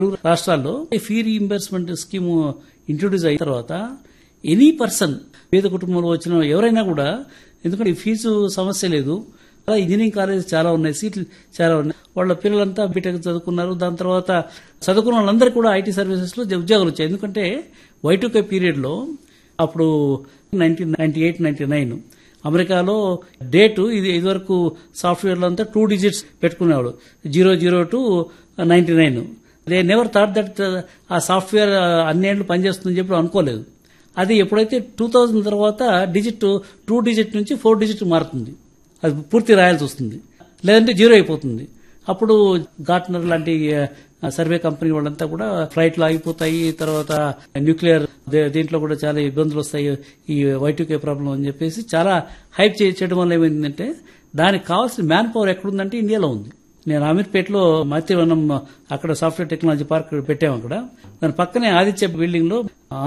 రాష్ట్రాల్లో fee reimbursement scheme introduce అయిన తర్వాత ఎనీ పర్సన్ పేద కుటుంబంలో వచ్చిన ఎవరైనా కూడా ఎందుకంటే ఈ ఫీజు సమస్య లేదు అలా ఇంజనీరింగ్ కాలేజ్ చాలా ఉన్నాయి సీట్లు చాలా ఉన్నాయి వాళ్ళ పిల్లలంతా బీటెక్ చదువుకున్నారు దాని తర్వాత చదువుకున్న వాళ్ళందరికీ కూడా ఐటీ సర్వీసెస్ లో ఉద్యోగాలు వచ్చాయి ఎందుకంటే వైటుకే పీరియడ్ లో అప్పుడు nineteen ninety eight ninety nine అమెరికాలో డేటు ఇది ఇదివరకు సాఫ్ట్వేర్లో అంతా టూ డిజిట్స్ పెట్టుకునేవాడు zero zero to ninety nine they never thought that ఆ సాఫ్ట్వేర్ అన్నేళ్ళు పనిచేస్తుందని చెప్పి అనుకోలేదు అది ఎప్పుడైతే టూ థౌజండ్ తర్వాత డిజిట్ టూ డిజిట్ నుంచి ఫోర్ డిజిట్ మారుతుంది అది పూర్తి రాయాల్సి వస్తుంది లేదంటే జీరో అయిపోతుంది అప్పుడు గార్ట్నర్ లాంటి ఆ, సర్వే కంపెనీ వాళ్ళంతా కూడా ఫ్లైట్లు ఆగిపోతాయి తర్వాత న్యూక్లియర్ దే- దీంట్లో కూడా చాలా ఇబ్బందులు వస్తాయి ఈ వైటుకే ప్రాబ్లం అని చెప్పేసి చాలా హైప్ చే- చేయడం వల్ల ఏమైందంటే దానికి కావాల్సిన మ్యాన్ పవర్ ఎక్కడుందంటే ఇండియాలో ఉంది నేను అమీర్పేటలో మాతృవనం అక్కడ సాఫ్ట్వేర్ టెక్నాలజీ పార్క్ పెట్టాము అక్కడ దాని పక్కనే ఆదిత్య బిల్డింగ్ లో